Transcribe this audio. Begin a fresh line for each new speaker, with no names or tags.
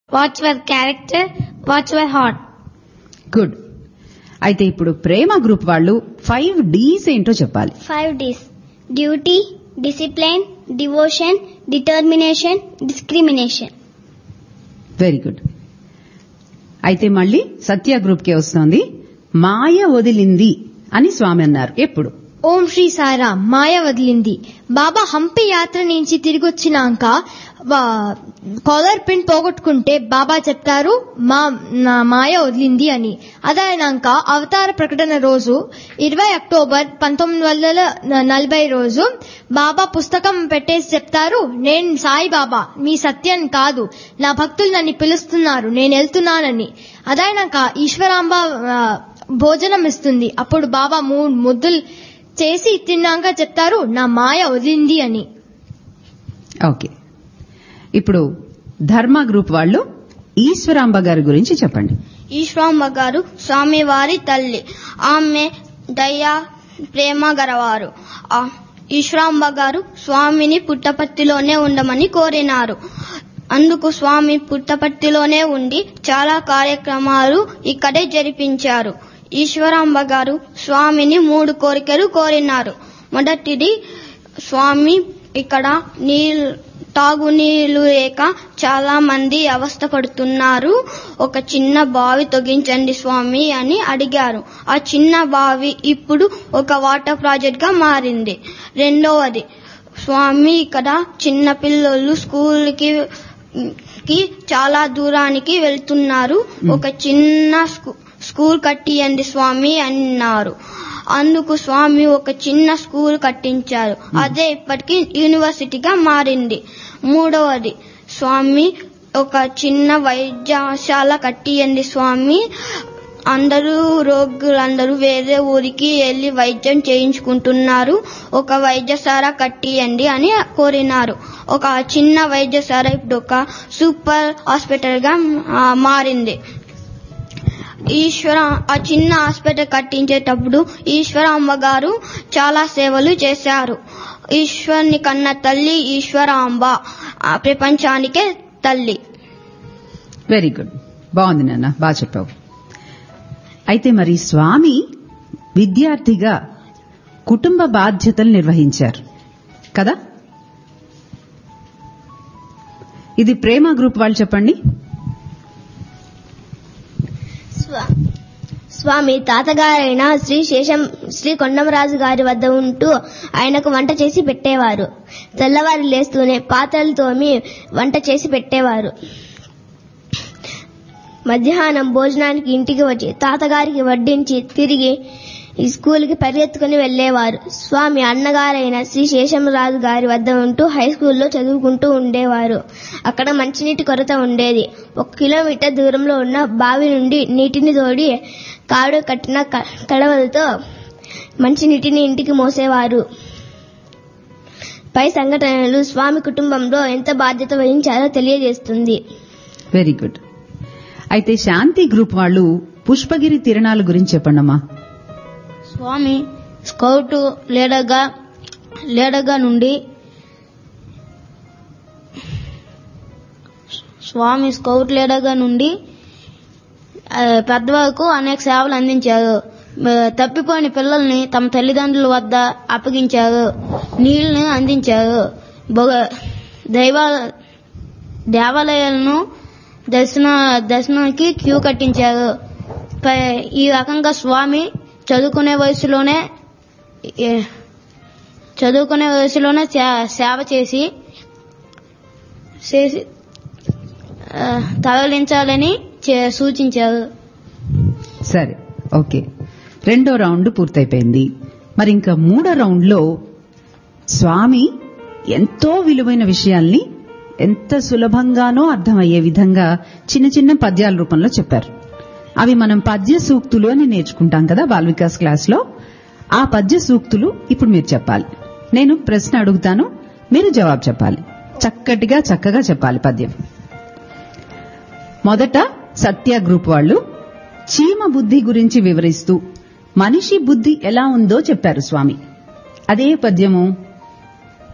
What's your character? What's your heart?
Good అయితే ఇప్పుడు ప్రేమ group వాళ్ళు ఫైవ్ డీస్ ఏంటో చెప్పాలి
Five D's. Duty, discipline, devotion, determination, discrimination.
Very good అయితే మళ్ళీ సత్య గ్రూప్ కే వస్తోంది మాయ వదిలింది అని స్వామి అన్నారు ఎప్పుడు
ఓం శ్రీ సాయిరాం మాయ వదిలింది బాబా హంపి యాత్ర నుంచి తిరిగి వచ్చినాక వా- కాలర్ పిన్ పోగొట్టుకుంటే బాబా చెప్తారు మా నా మాయ వదిలింది అని అదైనాక అవతార ప్రకటన రోజు ఇరవై అక్టోబర్ పంతొమ్మిది వందల నలభై రోజు బాబా పుస్తకం పెట్టేసి చెప్తారు నేను సాయి బాబా మీ సత్యం కాదు నా భక్తులు నన్ను పిలుస్తున్నారు నేను వెళ్తున్నానని అదైనాక ఈశ్వరాంబ ఆ, భోజనం ఇస్తుంది అప్పుడు బాబా మూడు ముద్దులు చేసి తిన్నాక చెప్తారు నా మాయ వదిలింది అని
ఓకే ఇప్పుడు ధర్మ గ్రూప్ వాళ్ళు ఈశ్వరాంబ గారి గురించి చెప్పండి
ఈశ్వరమ్మ గారు స్వామివారి తల్లి ఆమె దయ ప్రేమ గలవారు ఆ ఈశ్వరాంబ గారు స్వామిని పుట్టపర్తిలోనే ఉండమని కోరినారు అందుకు స్వామి పుట్టపర్తిలోనే ఉండి చాలా కార్యక్రమాలు ఇక్కడే జరిపించారు ఈశ్వరాంబ గారు స్వామిని మూడు కోరికలు కోరినారు మొదటిది స్వామి ఇక్కడ నీళ్ళు తాగునీళ్లు లేక చాలా మంది అవస్థ పడుతున్నారు ఒక చిన్న బావి తొగించండి స్వామి అని అడిగారు ఆ చిన్న బావి ఇప్పుడు ఒక వాటర్ ప్రాజెక్ట్ గా మారింది రెండవది స్వామి ఇక్కడ చిన్న పిల్లలు స్కూల్కి కి చాలా దూరానికి వెళ్తున్నారు ఒక చిన్న స్కూ- స్కూల్ కట్టియండి స్వామి అన్నారు అందుకు స్వామి ఒక చిన్న స్కూల్ కట్టించారు అదే ఇప్పటికి యూనివర్సిటీగా మారింది మూడవది స్వామి ఒక చిన్న వైద్యశాల కట్టియండి స్వామి అందరూ రోగులందరూ వేరే ఊరికి వెళ్లి వైద్యం చేయించుకుంటున్నారు ఒక వైద్యశాల కట్టియండి అని కోరినారు ఒక చిన్న వైద్యశాల ఇప్పుడు ఒక సూపర్ హాస్పిటల్ గా ఆ, మారింది ఈశ్వర ఆ చిన్న హాస్పిటల్ కట్టించేటప్పుడు ఈశ్వర అమ్మగారు చాలా సేవలు చేశారు ఈశ్వరుని కన్న తల్లి ఈశ్వరాంబ ఆ ప్రపంచానికే తల్లి
వెరీ గుడ్ బాగుంది నాన్న బాగా చెప్పావు అయితే మరి స్వామి విద్యార్థిగా కుటుంబ బాధ్యతలు నిర్వహించారు కదా ఇది ప్రేమ గ్రూప్ వాళ్ళు చెప్పండి
స్వా- స్వామి తాతగారైన శ్రీ శేషం శ్రీ కొండమరాజు గారి వద్ద ఉంటూ ఆయనకు వంట చేసి పెట్టేవారు తెల్లవారు లేస్తూనే పాత్రలు తోమి వంట చేసి పెట్టేవారు మధ్యాహ్నం భోజనానికి ఇంటికి వచ్చి తాతగారికి వడ్డించి తిరిగి ఈ స్కూల్కి పరిగెత్తుకుని వెళ్లేవారు స్వామి అన్నగారైన శ్రీ శేషమరాజు గారి వద్ద ఉంటూ హై స్కూల్లో చదువుకుంటూ ఉండేవారు అక్కడ మంచినీటి కొరత ఉండేది ఒక కిలోమీటర్ దూరంలో ఉన్న బావి నుండి నీటిని తోడి కాడు కట్టిన క- కడవలతో మంచినీటిని ఇంటికి మోసేవారు పై సంఘటనలు స్వామి కుటుంబంలో ఎంత బాధ్యత వహించారో తెలియజేస్తుంది
వెరీ గుడ్ అయితే శాంతి గ్రూప్ వాళ్ళు పుష్పగిరి తిరణాల గురించి చెప్పండమ్మా
స్వామి స్కౌట్ లీడర్గా లీడర్గా నుండి స్వామి స్కౌట్ లీడర్గా నుండి ఆ, పెద్దవాళ్ళకు అనేక సేవలు అందించారు ఆ, తప్పిపోయిన పిల్లల్ని తమ తల్లిదండ్రుల వద్ద అప్పగించారు నీళ్లను అందించారు బొగ- దైవ దేవాలయాలను దర్శన దర్శనానికి క్యూ కట్టించారు పై- ఈ రకంగా స్వామి చదువుకునే వయసులోనే ఏ- చదువుకునే వయసులోనే సే- సేవ చేసి చేసి ఆ, తరలించాలని చే- సూచించారు
సరే ఓకే రెండో రౌండ్ పూర్తయిపోయింది మరి ఇంకా మూడో రౌండ్ లో స్వామి ఎంతో విలువైన విషయాల్ని ఎంత సులభంగానో అర్థమయ్యే విధంగా చిన్న చిన్న పద్యాల రూపంలో చెప్పారు అవి మనం పద్య సూక్తులు అని నేర్చుకుంటాం కదా బాల్ వికాస్ క్లాస్ లో ఆ పద్య సూక్తులు ఇప్పుడు మీరు చెప్పాలి నేను ప్రశ్న అడుగుతాను మీరు జవాబు చెప్పాలి చక్కటిగా చక్కగా చెప్పాలి పద్యం మొదట సత్య గ్రూప్ వాళ్ళు చీమ బుద్ధి గురించి వివరిస్తూ మనిషి బుద్ధి ఎలా ఉందో చెప్పారు స్వామి అదే పద్యము